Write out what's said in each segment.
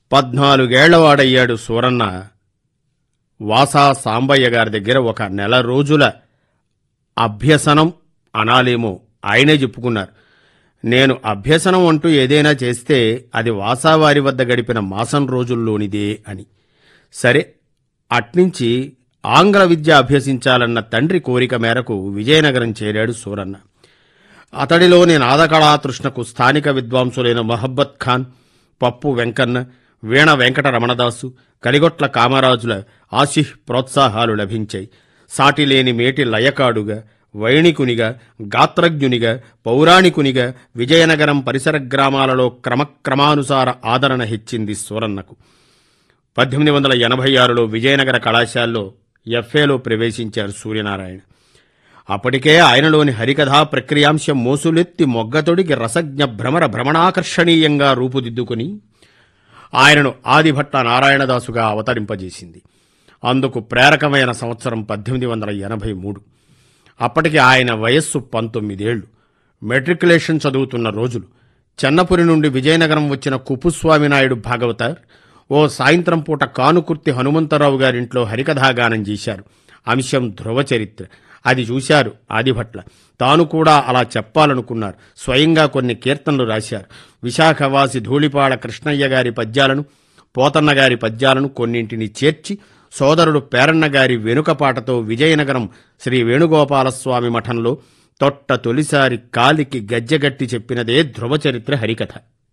పద్నాలుగేళ్లవాడయ్యాడు సూరన్న వాసా సాంబయ్య గారి దగ్గర ఒక నెల రోజుల అభ్యసనం అనాలేమో ఆయనే చెప్పుకున్నారు నేను అభ్యసనం అంటూ ఏదైనా చేస్తే అది వాసావారి వద్ద గడిపిన మాసం రోజుల్లోనిదే అని సరే అట్నుంచి ఆంగ్ల విద్య అభ్యసించాలన్న తండ్రి కోరిక మేరకు విజయనగరం చేరాడు సూరన్న అతడిలోని నాదకళా తృష్ణకు స్థానిక విద్వాంసులైన మహబ్బత్ ఖాన్ పప్పు వెంకన్న వీణ వెంకట రమణదాసు కలిగొట్ల కామరాజుల ఆశిహ్ ప్రోత్సాహాలు లభించాయి సాటిలేని మేటి లయకాడుగా వైణికునిగా గాత్రజ్ఞునిగా పౌరాణికునిగా విజయనగరం పరిసర గ్రామాలలో క్రమక్రమానుసార ఆదరణ హెచ్చింది సూరన్నకు పద్దెనిమిది వందల ఎనభై ఆరులో విజయనగర కళాశాలలో ఎఫ్ఏలో ప్రవేశించారు సూర్యనారాయణ అప్పటికే ఆయనలోని హరికథా ప్రక్రియాంశం మోసులెత్తి మొగ్గతొడిగి రసజ్ఞ భ్రమర భ్రమణాకర్షణీయంగా రూపుదిద్దుకుని ఆయనను ఆదిభట్ట నారాయణదాసుగా అవతరింపజేసింది అందుకు ప్రేరకమైన సంవత్సరం పద్దెనిమిది వందల ఎనభై మూడు అప్పటికి ఆయన వయస్సు పంతొమ్మిదేళ్లు మెట్రికులేషన్ చదువుతున్న రోజులు చెన్నపురి నుండి విజయనగరం వచ్చిన కుపుస్వామి నాయుడు భాగవతార్ ఓ సాయంత్రం పూట కానుకుర్తి హనుమంతరావు గారింట్లో హరికథాగానం చేశారు అంశం ధ్రువ చరిత్ర అది చూశారు ఆదిభట్ల తాను కూడా అలా చెప్పాలనుకున్నారు స్వయంగా కొన్ని కీర్తనలు రాశారు విశాఖవాసి ధూళిపాడ కృష్ణయ్య గారి పద్యాలను పోతన్న గారి పద్యాలను కొన్నింటిని చేర్చి సోదరుడు పేరన్న గారి వెనుకపాటతో విజయనగరం శ్రీ వేణుగోపాలస్వామి మఠంలో తొట్ట తొలిసారి కాలికి గజ్జెగట్టి చెప్పినదే ధ్రువ చరిత్ర హరికథ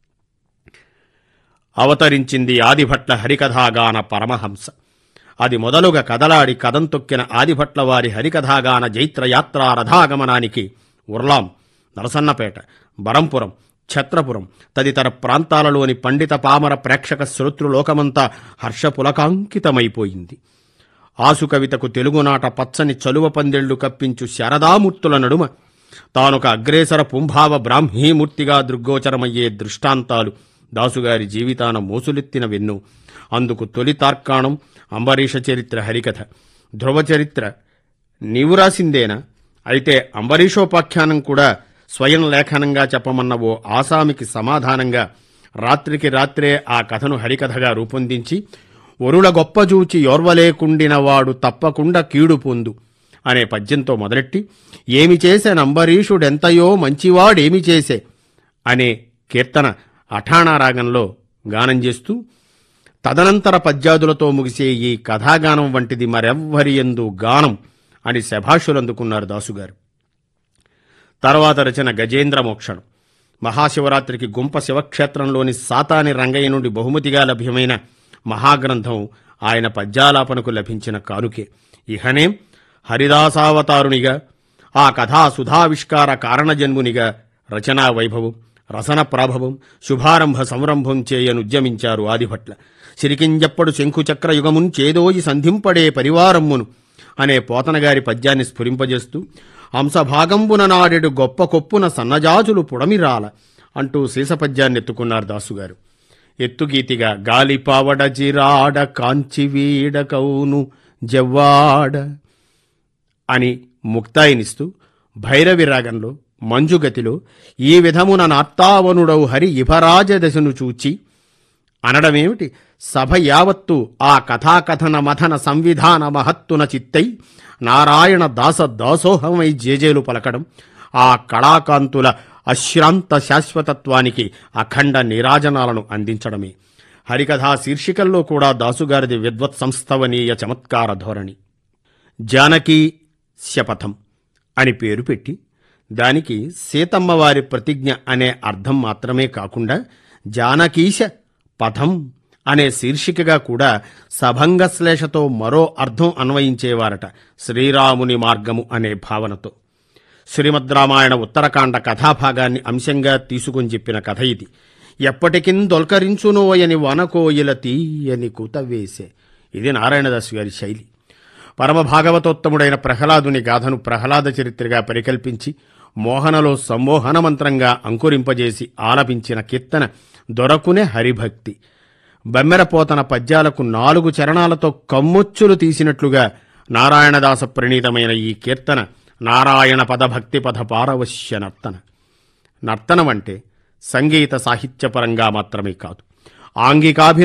అవతరించింది ఆదిభట్ల హరికథాగాన పరమహంస అది మొదలుగా కదలాడి కదం తొక్కిన ఆదిభట్ల వారి హరికథాగాన జైత్రయాత్రా రథాగమనానికి ఉర్లాం నరసన్నపేట బరంపురం ఛత్రపురం తదితర ప్రాంతాలలోని పండిత పామర ప్రేక్షక శ్రోతృలోకమంతా హర్షపులకాంకితమైపోయింది ఆసు కవితకు తెలుగునాట పచ్చని చలువ పందెళ్లు కప్పించు శారదామూర్తుల నడుమ తానొక అగ్రేసర పుంభావ బ్రాహ్మీమూర్తిగా దృగ్గోచరమయ్యే దృష్టాంతాలు దాసుగారి జీవితాన మోసులెత్తిన వెన్ను అందుకు తొలి తార్కాణం అంబరీష చరిత్ర హరికథ ధ్రువ చరిత్ర నీవు రాసిందేనా అయితే అంబరీషోపాఖ్యానం కూడా స్వయం లేఖనంగా చెప్పమన్న ఓ ఆసామికి సమాధానంగా రాత్రికి రాత్రే ఆ కథను హరికథగా రూపొందించి ఒరుల గొప్పజూచి యోర్వలేకుండినవాడు తప్పకుండా కీడు పొందు అనే పద్యంతో మొదలెట్టి ఏమి చేసే నంబరీషుడెంతయో మంచివాడేమి చేసే అనే కీర్తన అఠాణా రాగంలో గానం చేస్తూ తదనంతర పద్యాదులతో ముగిసే ఈ కథాగానం వంటిది మరెవ్వరి ఎందు గానం అని శభాషులందుకున్నారు దాసుగారు తర్వాత రచన గజేంద్ర మోక్షణం మహాశివరాత్రికి గుంప శివక్షేత్రంలోని సాతాని రంగయ్య నుండి బహుమతిగా లభ్యమైన మహాగ్రంథం ఆయన పద్యాలాపనకు లభించిన కానుకే ఇహనేం హరిదాసావతారునిగా ఆ కథా సుధావిష్కార కారణజన్మునిగా రచనా వైభవం రసన ప్రాభవం శుభారంభ సంరంభం చేయనుద్యమించారు ఆదిభట్ల సిరికింజప్పడు శంఖుచక్ర యుగమున్ చేదోయి సంధింపడే పరివారమ్మును అనే పోతనగారి పద్యాన్ని స్ఫురింపజేస్తూ హంసభాగంబున నాడెడు గొప్ప కొప్పున సన్నజాజులు పుడమిరాల అంటూ శీసపద్యాన్ని ఎత్తుకున్నారు దాసుగారు ఎత్తుగీతిగా గాలిపావడ జిరాడ కాంచివీడ కౌను జవ్వాడ అని ముక్తాయినిస్తూ భైరవి రాగంలో మంజుగతిలో ఈ విధమున నార్తావనుడవు హరి ఇభరాజ దశను చూచి అనడమేమిటి సభ యావత్తు ఆ కథాకథన మథన సంవిధాన మహత్తున చిత్తై నారాయణ దాస దాసోహమై జేజేలు పలకడం ఆ కళాకాంతుల అశ్రాంత శాశ్వతత్వానికి అఖండ నీరాజనాలను అందించడమే హరికథా శీర్షికల్లో కూడా దాసుగారిది విద్వత్ సంస్థవనీయ చమత్కార ధోరణి జానకీ శపథం అని పేరు పెట్టి దానికి సీతమ్మవారి ప్రతిజ్ఞ అనే అర్థం మాత్రమే కాకుండా జానకీశ పథం అనే శీర్షికగా కూడా సభంగశ్లేషతో మరో అర్థం అన్వయించేవారట శ్రీరాముని మార్గము అనే భావనతో శ్రీమద్ రామాయణ ఉత్తరకాండ కథాభాగాన్ని అంశంగా తీసుకొని చెప్పిన కథ ఇది ఎప్పటికిన్ దొల్కరించునోయని వనకోయిల తీయని కూతవేసే ఇది నారాయణదాసు గారి శైలి పరమ భాగవతోత్తముడైన ప్రహ్లాదుని గాథను ప్రహ్లాద చరిత్రగా పరికల్పించి మోహనలో సమ్మోహన మంత్రంగా అంకురింపజేసి ఆలపించిన కీర్తన దొరకునే హరిభక్తి బెమ్మెరపోతన పద్యాలకు నాలుగు చరణాలతో కమ్మొచ్చులు తీసినట్లుగా నారాయణదాస ప్రణీతమైన ఈ కీర్తన నారాయణ పదభక్తి పద పారవశ్య నర్తన నర్తనం అంటే సంగీత సాహిత్యపరంగా మాత్రమే కాదు ఆంగికాభినయ